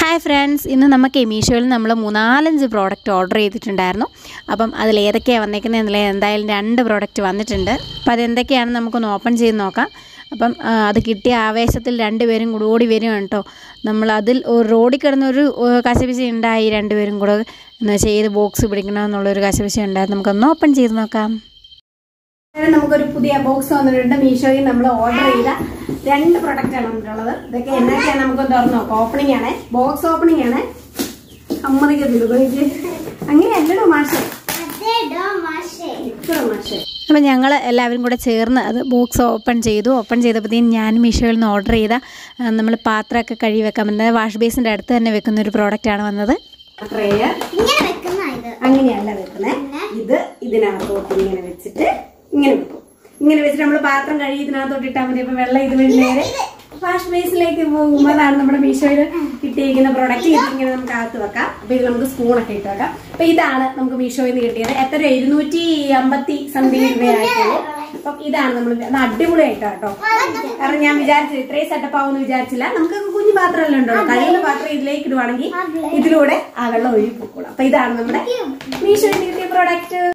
Hi friends ഇന്ന് നമുക്ക് മീഷോയിൽ നമ്മൾ മൂന്നാലഞ്ച് പ്രോഡക്റ്റ് ഓർഡർ ചെയ്തിട്ടുണ്ടായിരുന്നു അപ്പം അതിൽ ഏതൊക്കെയാണ് വന്നേക്കുന്നത് എന്നുള്ള എന്തായാലും രണ്ട് പ്രോഡക്റ്റ് വന്നിട്ടുണ്ട് അപ്പം അതെന്തൊക്കെയാണെന്ന് നമുക്കൊന്ന് ഓപ്പൺ ചെയ്ത് നോക്കാം അപ്പം ആ, അത് കിട്ടിയ ആവേശത്തിൽ രണ്ടുപേരും കൂടി ഓടി വരും കേട്ടോ നമ്മൾ അതിൽ ഒരു റോഡിൽ കിടന്നൊരു ഏഹ്, കശപിശ ഉണ്ടായി രണ്ടുപേരും കൂടെ എന്ന് വെച്ചാൽ ഏത് ബോക്സ് പിടിക്കണമെന്നുള്ളൊരു കശപിശ ഉണ്ടായിരുന്നു നമുക്കൊന്ന് ഓപ്പൺ ചെയ്ത് നോക്കാം അങ്ങനെ നമുക്കൊരു പുതിയ ബോക്സ് വന്നിട്ടുണ്ട് മീഷോയിൽ നമ്മൾ ഓർഡർ ചെയ്ത രണ്ട് പ്രൊഡക്റ്റ് ആണ് വന്നിട്ടുള്ളത് ഇതൊക്കെ എന്നൊക്കെയാണ് നമുക്ക് തുറന്നു നോക്കാം ഓപ്പണിംഗ് ആണ് ബോക്സ് ഓപ്പണിംഗ് ആണ് സമ്മതിക്കത്തില്ല നോക്കി അങ്ങനെയല്ലടോ മാഷെ ഇത്ര മാഷെ അപ്പം ഞങ്ങൾ എല്ലാവരും കൂടെ ചേർന്ന് അത് ബോക്സ് ഓപ്പൺ ചെയ്തു ഓപ്പൺ ചെയ്തപ്പോഴത്തേക്കും ഞാൻ മീഷോയിൽ നിന്ന് ഓർഡർ ചെയ്ത നമ്മൾ പാത്രമൊക്കെ കഴുകി വെക്കാൻ പറ്റുന്ന വാഷ് ബേസിൻ്റെ അടുത്ത് തന്നെ വെക്കുന്ന ഒരു പ്രോഡക്റ്റാണ് വന്നത് ട്രേയർ ഇങ്ങനെ വെക്കുന്ന ഇത് അങ്ങനെയല്ല വെക്കുന്നത് ഇത് ഇതിനകത്തോട്ട് ഇങ്ങനെ വെച്ചിട്ട് ഇങ്ങനെ വെക്കും ഇങ്ങനെ വെച്ചിട്ട് നമ്മൾ പാത്രം കഴുകി ഇതിനകത്തോട്ട് ഇട്ടാൽ മതി അപ്പൊ വെള്ളം ഇത് വഴി നേരെ വാഷ് ബേസിലേക്ക് പോകും അതാണ് നമ്മുടെ മീഷോയിൽ കിട്ടിയിരിക്കുന്ന പ്രോഡക്റ്റ് ഇത് ഇങ്ങനെ നമുക്ക് അകത്ത് വെക്കാം അപ്പൊ ഇത് നമുക്ക് സ്പൂണൊക്കെ ഇട്ട് വെക്കാം അപ്പൊ ഇതാണ് നമുക്ക് മീഷോയിൽ നിന്ന് കിട്ടിയത് എത്ര രൂപ? ഇരുന്നൂറ്റി അമ്പത്തി സംതിങ് രൂപയായിട്ടുള്ളൂ അപ്പൊ ഇതാണ് നമ്മൾ അത് അടിപൊളിയായിട്ടാ കേട്ടോ കാരണം ഞാൻ വിചാരിച്ചു ഇത്രയും സെറ്റപ്പ് ആവുമെന്ന് വിചാരിച്ചില്ല നമുക്ക് കുഞ്ഞു പാത്രമല്ലേ ഉണ്ടോ കയ്യിലെ പാത്രം ഇതിലേക്ക് ഇടുവാണെങ്കിൽ ഇതിലൂടെ ആ വെള്ളം ഒഴുകി പൊക്കോളൂ അപ്പൊ ഇതാണ് നമ്മുടെ മീഷോയിൽ നിന്ന് കിട്ടിയ പ്രോഡക്റ്റ്